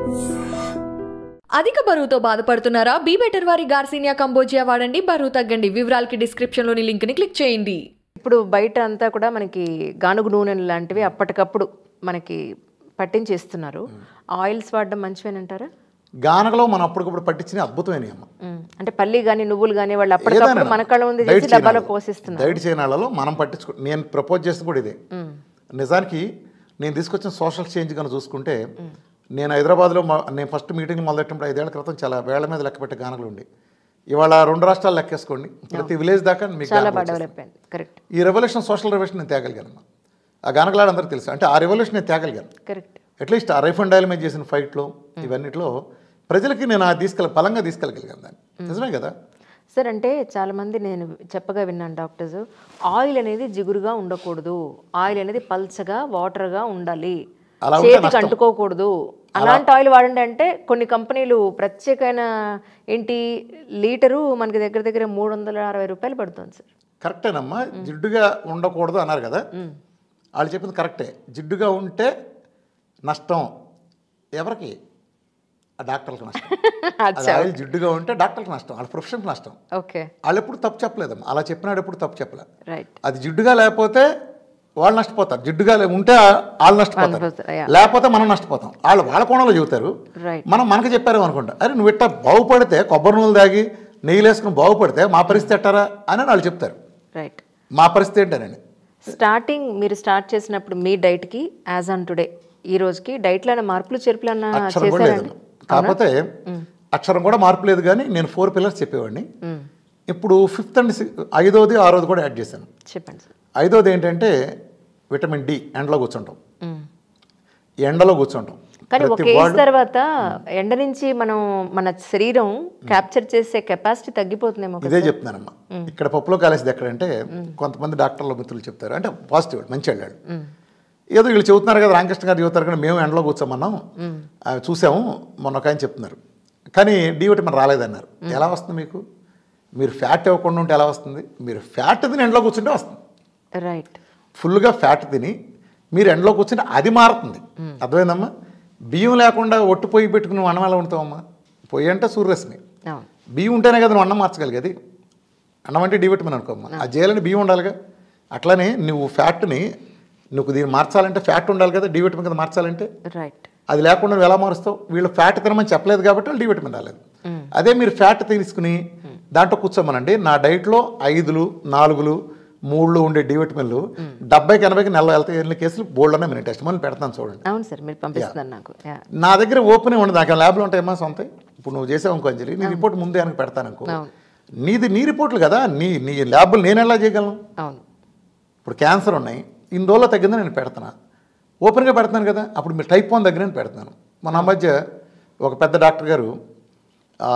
అధిక బరువుతో బాధపడుతున్నారా బీ బెటర్ వారి గార్సినియా కంబోజియా వాడండి బరువు తగ్గండి వివరాలకి డిస్క్రిప్షన్లోని లింక్ని క్లిక్ చేయండి ఇప్పుడు బయట అంతా కూడా మనకి గానుగు నూనె లాంటివి అప్పటికప్పుడు మనకి పట్టించి ఇస్తున్నారు ఆయిల్స్ వాడడం మంచివేనంటారా గానగలో మనం అప్పటికప్పుడు పట్టించిన అద్భుతమైన అమ్మ ఉమ్, అంటే పల్లి కానీ నువ్వులు కానీ వాళ్ళు అప్పటికప్పుడు మన కళ్ళ ముందు చేసి డబ్బాలో పోషిస్తున్నారు డైట్ చేయనాళ్ళలో మనం పట్టించుకో నేను ప్రపోజ్ చేసింది కూడా ఇదే నిజానికి నేను తీసుకొచ్చిన సోషల్ చేంజ్ కనుక చూసుకుంటే నేను హైదరాబాద్లో మా- నేను ఫస్ట్ మీటింగ్ మొదలెట్టినప్పుడు ఐదేళ్ల క్రితం చాలా వేళ్ల మీద లెక్క పెట్టే గానగలు ఉండి ఇవాళ రెండు రాష్ట్రాలు లెక్కేసుకోండి ప్రతి విలేజ్ దాకా మీకు చాలా గానగలు బాగా వచ్చేస్తాయి. డెవలప్ అయింది కరెక్ట్ ఈ రెవల్యూషన్ సోషల్ రెవల్యూషన్ నేను తేగలిగాను ఆ గానగలాడు అందరికీ తెలుసు అంటే ఆ రెవల్యూషన్ నేను తేగలిగాను కరెక్ట్ అట్లీస్ట్ ఆ రైఫ్ అండ్ డైల్ మీద చేసిన ఫైట్లో ఇవన్నిట్లో ప్రజలకి నేను ఆ తీసుకెళ్ళ బలంగా తీసుకెళ్ళగలిగాను దాన్ని నిజమే కదా సార్ అంటే చాలా మంది నేను చెప్పగా విన్నాను డాక్టర్స్ ఆయిల్ అనేది జిగురుగా ఉండకూడదు ఆయిల్ అనేది పల్చగా వాటర్గా ఉండాలి అలా ఉంటే చేతికి నష్టం. అంటుకోకూడదు అలాంటి ఆయిల్ వాడండి అంటే కొన్ని కంపెనీలు ప్రత్యేకమైన ఏంటి లీటరు మనకి దగ్గర దగ్గర మూడు వందల అరవై రూపాయలు పడుతుంది సార్ కరెక్టేనమ్మా జిడ్డుగా ఉండకూడదు అన్నారు కదా వాళ్ళు చెప్పింది కరెక్టే జిడ్డుగా ఉంటే నష్టం ఎవరికి ఆ డాక్టర్లకు నష్టం అది ఆయిల్ జిడ్డుగా ఉంటే డాక్టర్లకు నష్టం వాళ్ళ ప్రొఫెషన్కి నష్టం ఓకే వాళ్ళు ఎప్పుడు తప్పు చెప్పలేదమ్మా అలా చెప్పినాడు ఎప్పుడు తప్పు చెప్పలే రైట్ అది జిడ్డుగా లేకపోతే వాళ్ళు నష్టపోతారు జిడ్డుగా లే- ఉంటే వాళ్ళు నష్టపోతారు నష్టపోతారు, yeah. లేకపోతే మనం నష్టపోతాం వాళ్ళు వాళ్ళ కోణంలో చెబుతారు రైట్ మనం మనకు చెప్పారు అనుకుంటా అరే నువ్వు ఇట్టా బాగుపడితే కొబ్బరి నూనెలు తాగి నెయ్యి వేసుకుని బాగుపడితే మా పరిస్థితి ఎట్టారా అని వాళ్ళు చెప్తారు రైట్ మా పరిస్థితి ఏంటనండి స్టార్టింగ్ మీరు స్టార్ట్ చేసినప్పుడు మీ డైట్కి యాజ్ ఆన్ టుడే ఈ రోజుకి డైట్లో ఏమైనా మార్పులు చేర్పులు అన్న అక్షరం కూడా లేదు చేశారండి కాకపోతే అక్షరం కూడా మార్పు లేదు కానీ నేను ఫోర్ పిల్లర్స్ చెప్పేవాడిని ఇప్పుడు ఫిఫ్త్ అండ్ సిక్స్త్ ఐదోది ఆరోది కూడా యాడ్ చేశాను చెప్పండి సార్ ఐదోది ఏంటంటే విటమిన్ డి ఎండలో కూర్చుంటాం ఎండలో కూర్చుంటాం కానీ ఒక ప్రతి ఏజ్ వాళ్ళు తర్వాత ఎండ నుంచి మనం మన శరీరం క్యాప్చర్ చేసే కెపాసిటీ తగ్గిపోతుందేమో కదా ఇదే చెప్తున్నానమ్మా ఇక్కడ పప్పులో కాలేసింది ఎక్కడంటే కొంతమంది డాక్టర్ల మిత్రులు చెప్తారు అంటే పాజిటివ్ మంచి వెళ్ళాడు ఏదో వీళ్ళు చెబుతున్నారు కదా రామకృష్ణ గారు చెబుతారు కానీ మేము ఎండలో కూర్చోమన్నాం ఆ, చూసాము మొన్న ఒక ఆయన చెప్తున్నారు కానీ డి విటమిన్ రాలేదన్నారు ఎలా వస్తుంది మీకు మీరు ఫ్యాట్ ఇవ్వకుండా ఉంటే ఎలా వస్తుంది మీరు ఫ్యాట్ తిని ఎండలో కూర్చుంటే వస్తుంది రైట్ ఫుల్గా ఫ్యాట్ తిని మీరు ఎండలో కూర్చుంటే అది మారుతుంది అర్థమైందమ్మా బియ్యం లేకుండా ఒట్టు పొయ్యి పెట్టుకుని నువ్వు అన్నం ఎలా ఉంటావమ్మా పొయ్యి అంటే సూర్యరశ్మి అవును బియ్యం ఉంటేనే కదా నువ్వు అన్నం మార్చగలిగేది అన్నం అంటే డి విటమిన్ అనుకోమ్మా ఆ చేయాలని బియ్యం ఉండాలిగా అట్లానే నువ్వు ఫ్యాట్ని నువ్వు దీన్ని మార్చాలంటే ఫ్యాట్ ఉండాలి కదా డి విటమిన్ కదా మార్చాలంటే రైట్ అది లేకుండా నువ్వు ఎలా మారుస్తావు వీళ్ళు ఫ్యాట్ తినమని చెప్పలేదు కాబట్టి వాళ్ళు డి విటమిన్ రాలేదు అదే మీరు ఫ్యాట్ తీసుకుని దాంట్లో కూర్చోమనండి నా డైట్లో ఐదులు నాలుగులు మూడులు ఉండే డి విటమిన్లు డెబ్బైకి ఎనభైకి నెల వెళ్తాయి ఎన్ని కేసులు బోల్డ్ అనే నేను టెస్ట్ మళ్ళీ పెడతాను చూడండి అవును సార్ మీరు పంపిస్తున్నారు నాకు యా నా దగ్గర ఓపెన్ ఉండదు నాకు ల్యాబ్లో ఉంటాయమ్మా సొంత ఇప్పుడు నువ్వు చేసావు అనుకో అంజలి నీ రిపోర్ట్ ముందే వెనక పెడతాను అనుకో అవును. నీది నీ రిపోర్ట్లు కదా నీ నీ ల్యాబ్లు నేను ఎలా చేయగలను అవును ఇప్పుడు క్యాన్సర్ ఉన్నాయి ఇన్ని రోజుల్లో తగ్గిందని నేను పెడతాను ఓపెన్గా పెడతాను కదా అప్పుడు మీరు టైప్ వన్ దగ్గర నేను పెడతాను మన మధ్య ఒక పెద్ద డాక్టర్ గారు ఆ,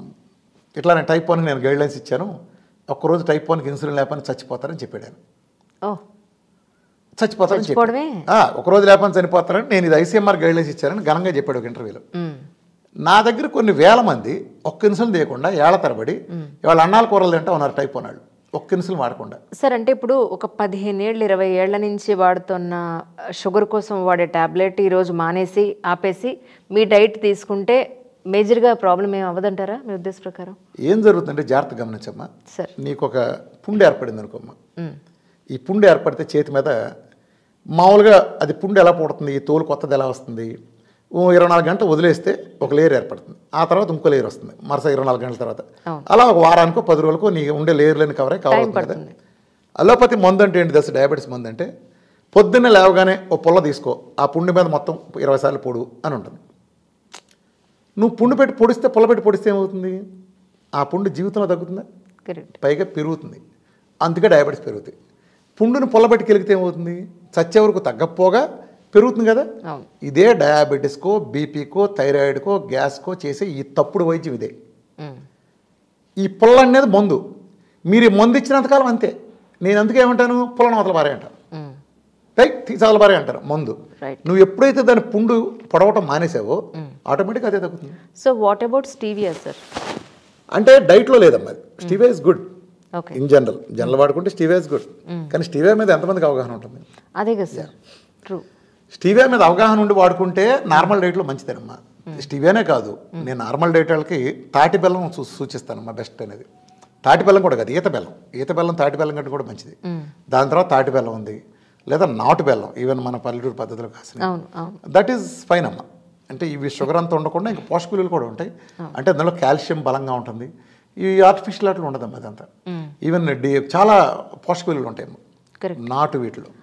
ఇట్లా నేను టైప్ వన్కి నేను గైడ్లైన్స్ ఇచ్చాను ఒక్కరోజు టైప్ వన్కి ఇన్సులిన్ లేకపోతే చచ్చిపోతారని చెప్పాడు ఆయన ఓ చచ్చిపోతారని చెప్పాడు చచ్చిపోవడమే? ఆ, ఒకరోజు లేకపోతే చనిపోతారని నేను ఇది ఐసీఎంఆర్ గైడ్లైన్స్ ఇచ్చారని ఘనంగా చెప్పాడు ఒక ఇంటర్వ్యూలో మ్మ్. నా దగ్గర కొన్ని వేల మంది ఒక్క ఇన్సులిన్ తీయకుండా ఏళ్ల తరబడి ఇవాళ అన్నాల కూరలు తింటా ఉన్నారు టైప్ వన్ వాళ్ళు ఒక్క ఇన్సులిన్ వాడకుండా సార్ అంటే ఇప్పుడు ఒక పదిహేను ఏళ్ళు ఇరవై ఏళ్ల నుంచి వాడుతున్న షుగర్ కోసం వాడే టాబ్లెట్ ఈరోజు మానేసి ఆపేసి మీ డైట్ తీసుకుంటే మేజర్గా ప్రాబ్లం ఏం అవ్వదంటారా మీ ఉద్దేశ ప్రకారం ఏం జరుగుతుందంటే జాగ్రత్త గమనించమ్మా సార్ నీకు ఒక పుండు ఏర్పడింది అనుకోమ్మా ఈ పుండు ఏర్పడితే చేతి మీద మామూలుగా అది పుండు ఎలా పుడుతుంది ఈ తోలు కొత్తది ఎలా వస్తుంది ఓ ఇరవై నాలుగు గంటలు వదిలేస్తే ఒక లేయర్ ఏర్పడుతుంది ఆ తర్వాత ఇంకో లేయర్ వస్తుంది మరుస ఇరవై నాలుగు గంటల తర్వాత అలా ఒక వారానికో పది రోజులకో నీ ఉండే లేయర్లని కవర్ అయ్యి కవర్ అవుతుంది కదా అలోపతి మందు అంటే ఏంటి దశ డయాబెటీస్ మందు అంటే పొద్దున్నే లేవగానే ఓ పుల్ల తీసుకో ఆ పుండు మీద మొత్తం ఇరవై సార్లు పొడు అని ఉంటుంది నువ్వు పుండు పెట్టి పొడిస్తే పుల్ల పెట్టి పొడిస్తే ఏమవుతుంది ఆ పుండు జీవితంలో తగ్గుతుందా కరెక్ట్ పైగా పెరుగుతుంది అందుకే డయాబెటీస్ పెరుగుతాయి పుండుని పొల్లబెట్టి కెలిగితే ఏమవుతుంది చచ్చే వరకు తగ్గకపోగా పెరుగుతుంది కదా అవును ఇదే డయాబెటీస్కో బీపీకో థైరాయిడ్కో గ్యాస్కో చేసే ఈ తప్పుడు వైద్యం ఇదే మ్మ్. ఈ పుల్ల అనేది మందు మీరు ఈ మందు ఇచ్చినంతకాలం అంతే నేను అందుకే ఏమంటాను పుల్లని అవతల బారే అంటాను మ్మ్. పై తీసాల బారే అంటారు మందు Right. నువ్వు ఎప్పుడైతే దాని పుండు పొడవటం మానేసావో ఆటోమేటిక్గా అదే తగ్గుతుంది so what about stevia sir అంటే డైట్లో లేదమ్మా stevia is good okay in general general వాడుకుంటే స్టీవే ఇస్ గుడ్ కానీ స్టీవే మీద ఎంతమందికి అవగాహన ఉంటుంది అదే కదా సార్ ట్రూ స్టీవే మీద అవగాహన ఉండి వాడుకుంటే నార్మల్ డైట్లో మంచిదేనమ్మా స్టీవియానే కాదు నేను నార్మల్ డైట్ వాళ్ళకి తాటి బెల్లం సూ సూచిస్తాను మా బెస్ట్ అనేది తాటి బెల్లం కూడా కాదు ఈత బెల్లం ఈత బెల్లం తాటి బెల్లం కంటే కూడా మంచిది దాని తర్వాత తాటి బెల్లం ఉంది లేదా నాటు బెల్లం ఈవెన్ మన పల్లెటూరు పద్ధతిలో కాసిన అవును అవును దట్ ఈస్ ఫైన్ అమ్మ అంటే ఇవి షుగర్ అంతా ఉండకుండా ఇంకా పోషక విలువలు కూడా ఉంటాయి అంటే అందులో కాల్షియం బలంగా ఉంటుంది ఈ ఆర్టిఫిషియల్ అట్లా ఉండదమ్మా అదంతా ఈవెన్ డి చాలా పోషక విలువలు ఉంటాయి అమ్మ. Correct. నాటు వీటిలో